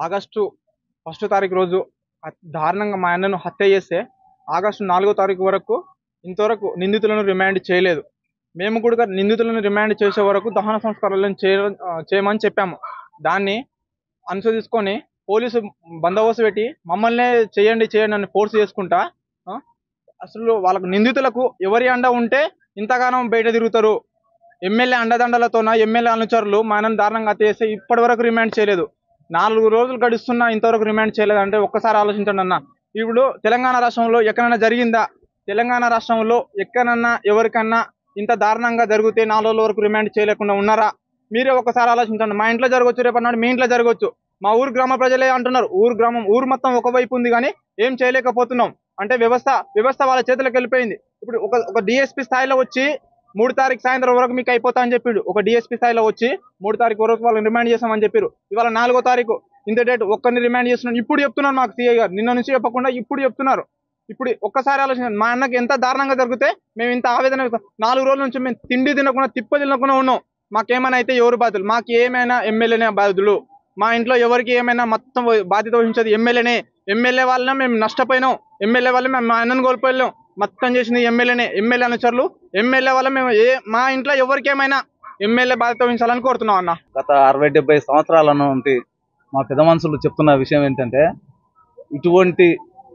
August first తారీఖు రోజు అ- దారుణంగా మా అన్నను హత్య చేస్తే ఆగస్టు నాలుగో తారీఖు వరకు ఇంతవరకు నిందితులను రిమాండ్ చేయలేదు మేము కూడా నిందితులను రిమాండ్ చేసే వరకు దహన సంస్కారాలను చేయ ఆ, చేయమని చెప్పాము దాన్ని అనుసరించుకొని పోలీసు బందోబస్తు పెట్టి మమ్మల్నే చేయండి చేయండి అని ఫోర్స్ చేసుకుంటా ఆ, అసలు వాళ్ళకు నిందితులకు ఎవరి అండ ఉంటే ఇంతగానం బయట తిరుగుతారు ఎమ్మెల్యే అండదండలతోన ఎమ్మెల్యే అనుచరులు మనం దారుణంగా హత్య చేస్తే ఇప్పటి వరకు రిమాండ్ చేయలేదు నాలుగు రోజులు గడుస్తున్నా ఇంతవరకు రిమాండ్ చేయలేదు అంటే ఒక్కసారి ఆలోచించండి అన్న ఇప్పుడు తెలంగాణ రాష్ట్రంలో ఎక్కడైనా జరిగిందా తెలంగాణ రాష్ట్రంలో ఎక్కడన్నా ఎవరికన్నా ఇంత దారుణంగా జరిగితే నాలుగు రోజుల వరకు రిమాండ్ చేయలేకుండా ఉన్నారా మీరే ఒకసారి ఆలోచించండి మా ఇంట్లో జరగవచ్చు రేపు అన్నాడు మీ ఇంట్లో జరగవచ్చు మా ఊరు గ్రామ ప్రజలే అంటున్నారు ఊరు గ్రామం ఊరు మొత్తం ఒకవైపు ఉంది కానీ ఏం చేయలేకపోతున్నాం అంటే వ్యవస్థ వ్యవస్థ వాళ్ళ చేతులకు వెళ్ళిపోయింది ఇప్పుడు ఒక ఒక డిఎస్పీ స్థాయిలో వచ్చి మూడు తారీఖు సాయంత్రం వరకు మీకు అయిపోతా అని చెప్పిండు ఒక డిఎస్పీ స్థాయిలో వచ్చి మూడు తారీఖు వరకు వాళ్ళని రిమాండ్ చేస్తామని చెప్పారు ఇవాళ నాలుగో తారీఖు ఇంత డేట్ ఒక్కరిని రిమాండ్ చేస్తున్నాను ఇప్పుడు చెప్తున్నారు మాకు సీఐ గారు నిన్న నుంచి చెప్పకుండా ఇప్పుడు చెప్తున్నారు ఇప్పుడు ఒక్కసారి ఆలోచించండి మా అన్నకి ఎంత దారుణంగా జరిగితే మేము ఇంత ఆవేదన నాలుగు రోజుల నుంచి మేము తిండి తినకుండా తిప్ప తినకుండా ఉన్నాం మాకేమైనా అయితే ఎవరు బాధ్యులు మాకు ఏమైనా ఎమ్మెల్యేనే బాధ్యులు మా ఇంట్లో ఎవరికి ఏమైనా మొత్తం బాధ్యత వహించేది ఎమ్మెల్యేనే ఎమ్మెల్యే వల్లనే మేము నష్టపోయినాం ఎమ్మెల్యే వల్ల మేము మా అన్నను కోల్పోయాం మొత్తం చేసింది ఎమ్మెల్యేనే ఎమ్మెల్యే అనుచరులు ఎమ్మెల్యే వల్ల మేము ఏ మా ఇంట్లో ఎవరికి ఏమైనా ఎమ్మెల్యే బాధ్యత వహించాలని కోరుతున్నాం అన్న గత అరవై డెబ్బై సంవత్సరాల నుండి మా పెద్ద మనుషులు చెప్తున్న విషయం ఏంటంటే ఇటువంటి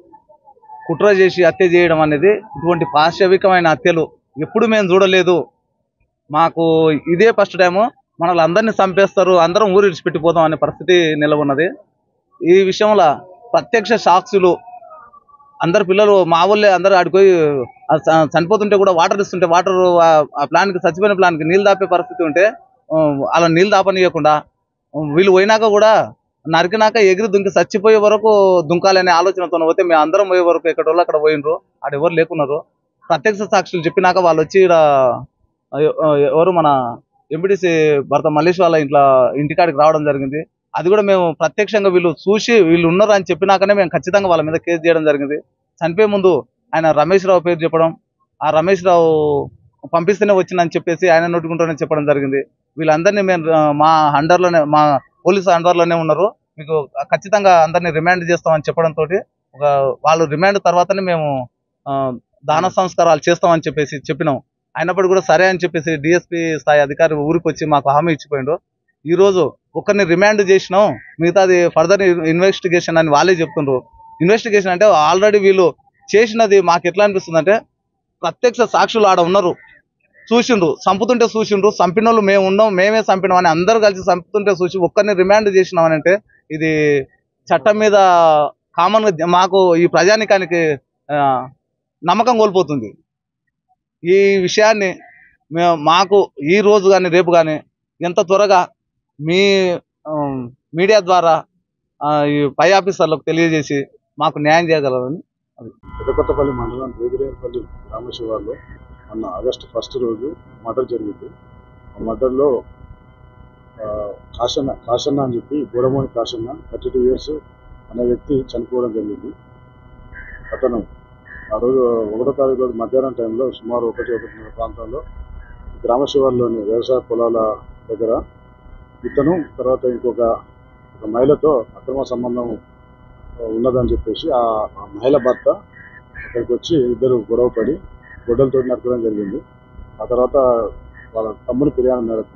కుట్ర చేసి హత్య చేయడం అనేది ఇటువంటి పాశవికమైన హత్యలు ఎప్పుడు మేము చూడలేదు మాకు ఇదే ఫస్ట్ టైము మనల్ని అందరినీ చంపేస్తారు అందరం ఊరు విడిచిపెట్టిపోతాం అనే పరిస్థితి నెలకొన్నది ఈ విషయంలో ప్రత్యక్ష సాక్షులు అందరు పిల్లలు మా ఊళ్ళే అందరూ ఆడిపోయి ఆ చ- చనిపోతుంటే కూడా వాటర్ ఇస్తుంటే వాటర్ ఆ ప్లాన్కి చచ్చిపోయిన ప్లాన్కి నీళ్ళు దాపే పరిస్థితి ఉంటే ఆ, అలా నీళ్ళు దాపనీయకుండా వీళ్ళు పోయినాక కూడా నరికినాక ఎగిరి దుంకి చచ్చిపోయే వరకు దుంకాలనే ఆలోచనతో పోతే మేము అందరం పోయే వరకు ఎక్కడ వాళ్ళు అక్కడ పోయినరు ఆడ ఎవరు లేకున్నారు ప్రత్యక్ష సాక్షులు చెప్పినాక వాళ్ళు వచ్చి ఈడ ఎ- ఎవరు మన ఎంపీటీసీ భర్త మల్లేష్ వాళ్ళ ఇంట్లో ఇంటికాడికి రావడం జరిగింది అది కూడా మేము ప్రత్యక్షంగా వీళ్ళు చూసి వీళ్ళు ఉన్నారు అని చెప్పినాకనే మేము ఖచ్చితంగా వాళ్ళ మీద కేసు చేయడం జరిగింది చనిపోయే ముందు ఆయన రమేష్ రావు పేరు చెప్పడం ఆ రమేష్ రావు పంపిస్తేనే వచ్చిందని చెప్పేసి ఆయన నోటుకుంటానని చెప్పడం జరిగింది వీళ్ళందరినీ మేము ఆ, మా అండర్లోనే మా పోలీసు అండర్లోనే ఉన్నారు మీకు ఖచ్చితంగా అందరినీ రిమాండ్ చేస్తామని చెప్పడంతో ఒక వాళ్ళు రిమాండ్ తర్వాతనే మేము ఆ, దాన సంస్కారాలు చేస్తామని చెప్పేసి చెప్పినాం అయినప్పుడు కూడా సరే అని చెప్పేసి డిఎస్పీ స్థాయి అధికారి ఊరికి వచ్చి మాకు హామీ ఇచ్చిపోయిండు ఈ రోజు ఒకరిని రిమాండ్ చేసినాం మిగతాది ఫర్దర్ ఇన్వెస్టిగేషన్ అని వాళ్ళే చెప్తుండ్రు ఇన్వెస్టిగేషన్ అంటే ఆల్రెడీ వీళ్ళు చేసినది మాకు ఎట్లా అనిపిస్తుంది అంటే ప్రత్యక్ష సాక్షులు ఆడ ఉన్నారు చూసిండ్రు చంపుతుంటే చూసిండ్రు చంపిన మేము ఉన్నాం మేమే చంపినాం అని అందరూ కలిసి చంపుతుంటే చూసి ఒక్కరిని రిమాండ్ చేసినాం అని అంటే ఇది చట్టం మీద కామన్ గా మాకు ఈ ప్రజానికానికి ఆ, నమ్మకం కోల్పోతుంది ఈ విషయాన్ని మేము మాకు ఈ రోజు కానీ రేపు కానీ ఎంత త్వరగా మీ ఆ, మీడియా ద్వారా ఆ, ఈ పై ఆఫీసర్లకు తెలియజేసి మాకు న్యాయం చేయగలరని పెద్దకొత్తపల్లి మండలం రేగిరేపల్లి గ్రామ శివార్లో మొన్న ఆగస్టు ఫస్ట్ రోజు మర్డర్ జరిగింది ఆ మర్డర్లో కాశన్న కాశన్న అని చెప్పి Godamoni Kasanna thirty two years అనే వ్యక్తి చనిపోవడం జరిగింది అతను ఆ రోజు ఒకటో తారీఖు రోజు మధ్యాహ్నం టైంలో సుమారు ఒకటి ఒకటిన్నర ప్రాంతంలో గ్రామ శివార్లోని వ్యవసాయ పొలాల దగ్గర ఇతను తర్వాత ఇంకొక ఒక మహిళతో అక్రమ సంబంధం ఉన్నదని చెప్పేసి ఆ ఆ మహిళ భర్త అక్కడికి వచ్చి ఇద్దరు గొడవ పడి గొడ్డలతో నరకడం జరిగింది ఆ తర్వాత వాళ్ళ తమ్ముని ఫిర్యాదు మేరకు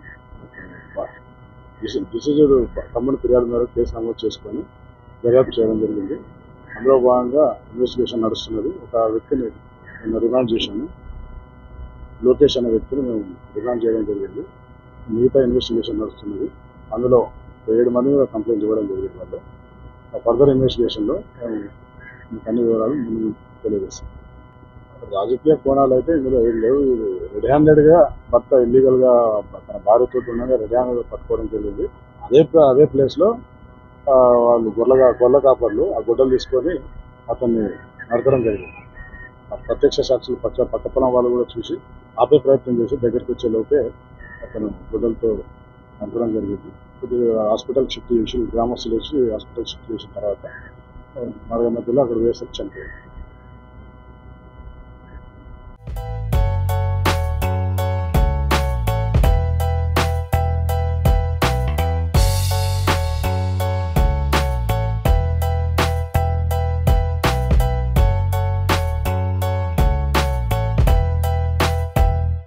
డిసిజర్ తమ్ముని ఫిర్యాదు మేరకు కేసు నమోదు చేసుకొని దర్యాప్తు చేయడం జరిగింది అందులో భాగంగా ఇన్వెస్టిగేషన్ నడుస్తున్నది ఒక వ్యక్తిని నేను రిమాండ్ చేశాను లోకేష్ అనే వ్యక్తిని మేము రిమాండ్ చేయడం జరిగింది మిగతా ఇన్వెస్టిగేషన్ నడుస్తున్నది అందులో ఒక ఏడు మంది మీద కంప్లైంట్ ఇవ్వడం జరిగింది వాళ్ళు ఫర్దర్ ఇన్వెస్టిగేషన్లో మేము మీకు అన్ని వివరాలు ముందు తెలియజేస్తాం రాజకీయ కోణాలు అయితే ఇందులో ఏం లేవు ఇది రెడ్ హ్యాండెడ్గా భర్త ఇల్లీగల్గా తన భార్యతో ఉండగా రెడ్ హ్యాండెడ్గా పట్టుకోవడం జరిగింది అదే ప్ర- అదే ప్లేస్లో వాళ్ళు గొర్రెగా గొర్రెల కాపర్లు ఆ గుడ్డలు తీసుకొని అతన్ని నరకడం జరిగింది ఆ ప్రత్యక్ష సాక్షులు పక్క పక్క పొలం వాళ్ళు కూడా చూసి ఆపే ప్రయత్నం చేసి దగ్గరికి వచ్చే లోపే అతను గుడ్డలతో నరకడం జరిగింది కొద్దిగా హాస్పిటల్ షిఫ్ట్ చేసి గ్రామస్తులు వచ్చి హాస్పిటల్ షిఫ్ట్ చేసిన తర్వాత మరొక మధ్యలో అక్కడ వేసరికి చనిపోయింది